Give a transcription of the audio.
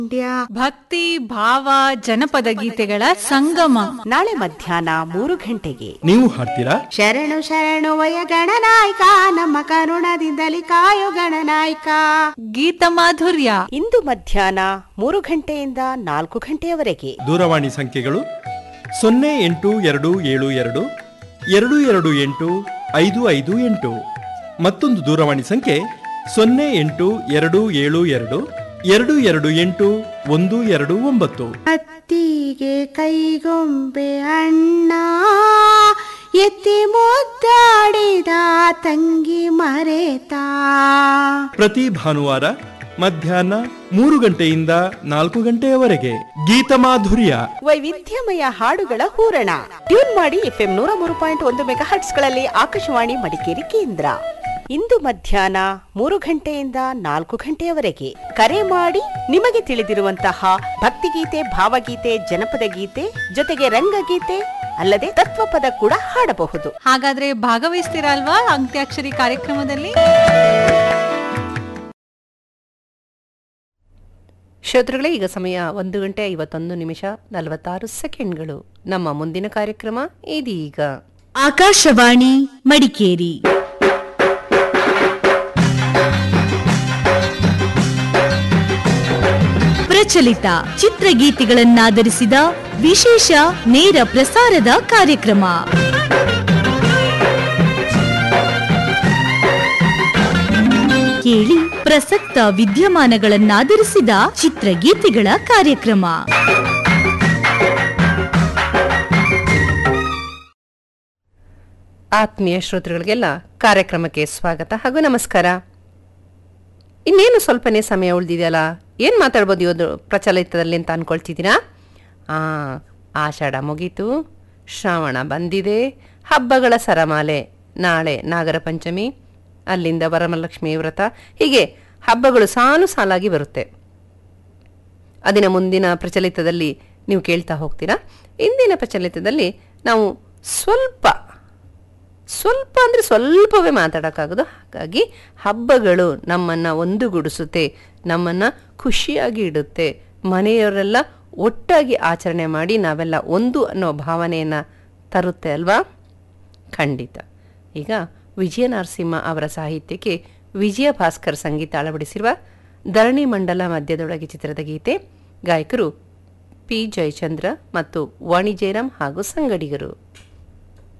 ಭಕ್ತಿ ಭಾವ ಜನಪದ ಗೀತೆಗಳ ಸಂಗಮ ನಾಳೆ ಮಧ್ಯಾಹ್ನ ಮೂರು ಗಂಟೆಗೆ ನೀವು ಹಾಡ್ತೀರಾ ಶರಣು ಶರಣು ವಯ ಗಣನಾಯಕ ನಮ್ಮ ಕರುಣದಿಂದಲಿ ಕಾಯೋ ಗಣನಾಯಕ ಗೀತ ಮಾಧುರ್ಯ ಇಂದು ಮಧ್ಯಾಹ್ನ ಮೂರು ಗಂಟೆಯಿಂದ ನಾಲ್ಕು ಗಂಟೆಯವರೆಗೆ ದೂರವಾಣಿ ಸಂಖ್ಯೆಗಳು ಸೊನ್ನೆ ಎಂಟು ಎರಡು ಏಳು ಎರಡು ಎರಡು ಎರಡು ಎಂಟು ಐದು ಐದು ಎಂಟು ಮತ್ತೊಂದು ದೂರವಾಣಿ ಸಂಖ್ಯೆ ಸೊನ್ನೆ ಎಂಟು ಎರಡು ಏಳು ಎರಡು ಎರಡು ಎರಡು ಎಂಟು ಒಂದು ಎರಡು ಒಂಬತ್ತು ಅತ್ತಿಗೆ ಕೈಗೊಂಬೆ ಅಣ್ಣ ಎತ್ತಿ ಮುದ್ದಾಡಿದ ತಂಗಿ ಮರೆತ ಪ್ರತಿ ಭಾನುವಾರ ಮಧ್ಯಾಹ್ನ ಮೂರು ಗಂಟೆಯಿಂದ ನಾಲ್ಕು ಗಂಟೆಯವರೆಗೆ ಗೀತಮಾಧುರ್ಯ ವೈವಿಧ್ಯಮಯ ಹಾಡುಗಳ ಹೂರಣ ಟ್ಯೂನ್ ಮಾಡಿ ಎಫ್ಎಂ ನೂರ ಮೂರು ಪಾಯಿಂಟ್ ಒಂದು ಮೆಗಾ ಗಳಲ್ಲಿ ಆಕಾಶವಾಣಿ ಮಡಿಕೇರಿ ಕೇಂದ್ರ ಇಂದು ಮಧ್ಯಾಹ್ನ ಮೂರು ಗಂಟೆಯಿಂದ ನಾಲ್ಕು ಗಂಟೆಯವರೆಗೆ ಕರೆ ಮಾಡಿ ನಿಮಗೆ ತಿಳಿದಿರುವಂತಹ ಭಕ್ತಿಗೀತೆ ಭಾವಗೀತೆ ಜನಪದ ಗೀತೆ ಜೊತೆಗೆ ರಂಗಗೀತೆ ಅಲ್ಲದೆ ತತ್ವಪದ ಕೂಡ ಹಾಡಬಹುದು ಹಾಗಾದ್ರೆ ಭಾಗವಹಿಸ್ತೀರಾ ಅಲ್ವಾ ಅಂತ್ಯಾಕ್ಷರಿ ಕಾರ್ಯಕ್ರಮದಲ್ಲಿ ಶ್ರೋತೃಗಳೇ ಈಗ ಸಮಯ ಒಂದು ಗಂಟೆ ಐವತ್ತೊಂದು ನಿಮಿಷ ನಲವತ್ತಾರು ಸೆಕೆಂಡ್ಗಳು ನಮ್ಮ ಮುಂದಿನ ಕಾರ್ಯಕ್ರಮ ಇದೀಗ ಆಕಾಶವಾಣಿ ಮಡಿಕೇರಿ ಪ್ರಚಲಿತ ಚಿತ್ರಗೀತೆಗಳನ್ನಾಧರಿಸಿದ ವಿಶೇಷ ನೇರ ಪ್ರಸಾರದ ಕಾರ್ಯಕ್ರಮ ಕೇಳಿ ಪ್ರಸಕ್ತ ವಿದ್ಯಮಾನಗಳನ್ನಾಧರಿಸಿದ ಚಿತ್ರಗೀತೆಗಳ ಕಾರ್ಯಕ್ರಮ ಆತ್ಮೀಯ ಶ್ರೋತೃಗಳಿಗೆಲ್ಲ ಕಾರ್ಯಕ್ರಮಕ್ಕೆ ಸ್ವಾಗತ ಹಾಗೂ ನಮಸ್ಕಾರ ಇನ್ನೇನು ಸ್ವಲ್ಪನೇ ಸಮಯ ಉಳಿದಿದೆಯಲ್ಲ ಏನು ಮಾತಾಡ್ಬೋದು ಇವತ್ತು ಪ್ರಚಲಿತದಲ್ಲಿ ಅಂತ ಅನ್ಕೊಳ್ತಿದ್ದೀರಾ ಆ ಆಷಾಢ ಮುಗೀತು ಶ್ರಾವಣ ಬಂದಿದೆ ಹಬ್ಬಗಳ ಸರಮಾಲೆ ನಾಳೆ ನಾಗರ ಪಂಚಮಿ ಅಲ್ಲಿಂದ ವರಮಲಕ್ಷ್ಮಿ ವ್ರತ ಹೀಗೆ ಹಬ್ಬಗಳು ಸಾಲು ಸಾಲಾಗಿ ಬರುತ್ತೆ ಅದಿನ ಮುಂದಿನ ಪ್ರಚಲಿತದಲ್ಲಿ ನೀವು ಕೇಳ್ತಾ ಹೋಗ್ತೀರಾ ಇಂದಿನ ಪ್ರಚಲಿತದಲ್ಲಿ ನಾವು ಸ್ವಲ್ಪ ಸ್ವಲ್ಪ ಅಂದರೆ ಸ್ವಲ್ಪವೇ ಮಾತಾಡೋಕ್ಕಾಗೋದು ಹಾಗಾಗಿ ಹಬ್ಬಗಳು ನಮ್ಮನ್ನು ಒಂದುಗೂಡಿಸುತ್ತೆ ನಮ್ಮನ್ನು ಖುಷಿಯಾಗಿ ಇಡುತ್ತೆ ಮನೆಯವರೆಲ್ಲ ಒಟ್ಟಾಗಿ ಆಚರಣೆ ಮಾಡಿ ನಾವೆಲ್ಲ ಒಂದು ಅನ್ನೋ ಭಾವನೆಯನ್ನು ತರುತ್ತೆ ಅಲ್ವಾ ಖಂಡಿತ ಈಗ ವಿಜಯ ನರಸಿಂಹ ಅವರ ಸಾಹಿತ್ಯಕ್ಕೆ ವಿಜಯ ಭಾಸ್ಕರ್ ಸಂಗೀತ ಅಳವಡಿಸಿರುವ ಧರಣಿ ಮಂಡಲ ಮಧ್ಯದೊಳಗೆ ಚಿತ್ರದ ಗೀತೆ ಗಾಯಕರು ಪಿ ಜಯಚಂದ್ರ ಮತ್ತು ವಾಣಿ ಜಯರಾಮ್ ಹಾಗೂ ಸಂಗಡಿಗರು